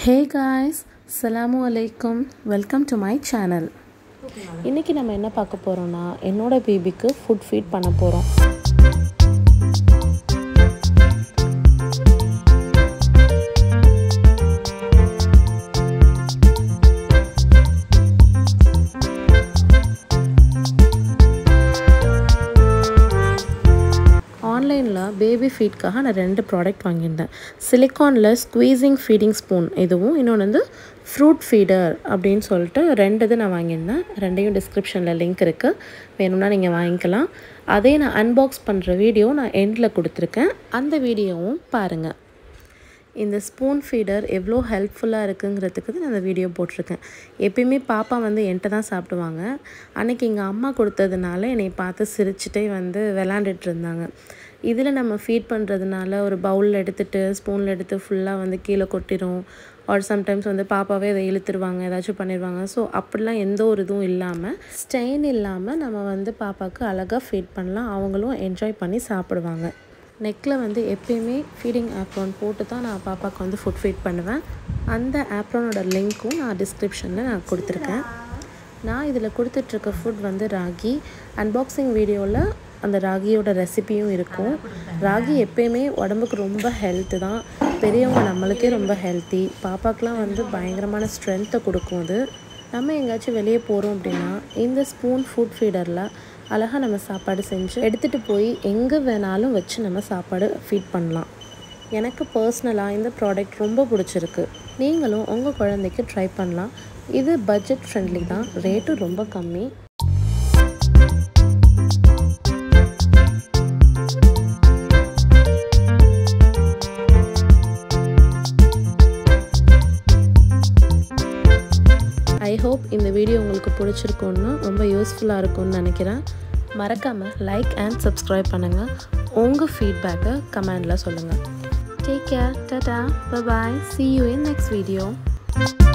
hey guys அஸ்ஸலாமு அலைக்கும் welcome to my channel இன்றைக்கி நம்ம என்ன பார்க்க போகிறோம்னா என்னோட பேபிக்கு ஃபுட் ஃபீட் பண்ண போகிறோம் ஆன்லைனில் பேபி ஃபீட்காக நான் ரெண்டு ப்ராடக்ட் வாங்கியிருந்தேன் சிலிக்கானில் ஸ்குவீசிங் ஃபீடிங் ஸ்பூன் இதுவும் இன்னொன்று வந்து ஃப்ரூட் ஃபீடர் அப்படின்னு சொல்லிட்டு ரெண்டு இது நான் வாங்கியிருந்தேன் ரெண்டையும் டிஸ்கிரிப்ஷனில் லிங்க் இருக்குது வேணும்னா நீங்கள் வாங்கிக்கலாம் அதே நான் அன்பாக்ஸ் பண்ணுற வீடியோ நான் எண்டில் கொடுத்துருக்கேன் அந்த வீடியோவும் பாருங்கள் இந்த ஸ்பூன் ஃபீடர் எவ்வளோ ஹெல்ப்ஃபுல்லாக இருக்குங்கிறதுக்கு நான் அந்த வீடியோ போட்டிருக்கேன் எப்பயுமே பாப்பா வந்து என்கிட்ட தான் சாப்பிடுவாங்க அன்றைக்கி எங்கள் அம்மா கொடுத்ததுனால என்னை பார்த்து சிரிச்சுட்டே வந்து விளாண்டுட்டு இருந்தாங்க இதில் நம்ம ஃபீட் பண்ணுறதுனால ஒரு பவுலில் எடுத்துகிட்டு ஸ்பூனில் எடுத்து ஃபுல்லாக வந்து கீழே கொட்டிடும் ஆர் சம்டைம்ஸ் வந்து பாப்பாவே அதை இழுத்துருவாங்க ஏதாச்சும் பண்ணிடுவாங்க ஸோ அப்படிலாம் எந்த ஒரு இதுவும் இல்லாமல் ஸ்டெயின் இல்லாமல் நம்ம வந்து பாப்பாவுக்கு அழகாக ஃபீட் பண்ணலாம் அவங்களும் என்ஜாய் பண்ணி சாப்பிடுவாங்க நெக்கில் வந்து எப்பயுமே ஃபீடிங் ஆப்ரான் போட்டு தான் நான் பாப்பாவுக்கு வந்து ஃபுட் ஃபீட் பண்ணுவேன் அந்த ஆப்ரானோட லிங்க்கும் நான் டிஸ்கிரிப்ஷனில் நான் கொடுத்துருக்கேன் நான் இதில் கொடுத்துட்ருக்க ஃபுட் வந்து ராகி அன்பாக்சிங் வீடியோவில் அந்த ராகியோட ரெசிபியும் இருக்கும் ராகி எப்பயுமே உடம்புக்கு ரொம்ப ஹெல்த்து தான் பெரியவங்க நம்மளுக்கே ரொம்ப ஹெல்த்தி பாப்பாக்கெலாம் வந்து பயங்கரமான ஸ்ட்ரென்த்தை கொடுக்கும் அது நம்ம எங்கேயாச்சும் வெளியே போகிறோம் அப்படின்னா இந்த ஸ்பூன் ஃபுட் ஃபீடரில் அழகாக நம்ம சாப்பாடு செஞ்சு எடுத்துகிட்டு போய் எங்கே வேணாலும் வச்சு நம்ம சாப்பாடு ஃபீட் பண்ணலாம் எனக்கு பர்சனலாக இந்த ப்ராடக்ட் ரொம்ப பிடிச்சிருக்கு நீங்களும் உங்கள் குழந்தைக்கு ட்ரை பண்ணலாம் இது பட்ஜெட் ஃப்ரெண்ட்லி தான் ரேட்டும் ரொம்ப கம்மி ஐ ஹோப் இந்த வீடியோ உங்களுக்கு பிடிச்சிருக்குன்னு ரொம்ப யூஸ்ஃபுல்லாக இருக்கும்னு நினைக்கிறேன் மறக்காமல் லைக் அண்ட் சப்ஸ்கிரைப் பண்ணுங்கள் உங்கள் ஃபீட்பேக்கை கமெண்டில் சொல்லுங்கள் டேக் கேர் டாடா bye see you in next video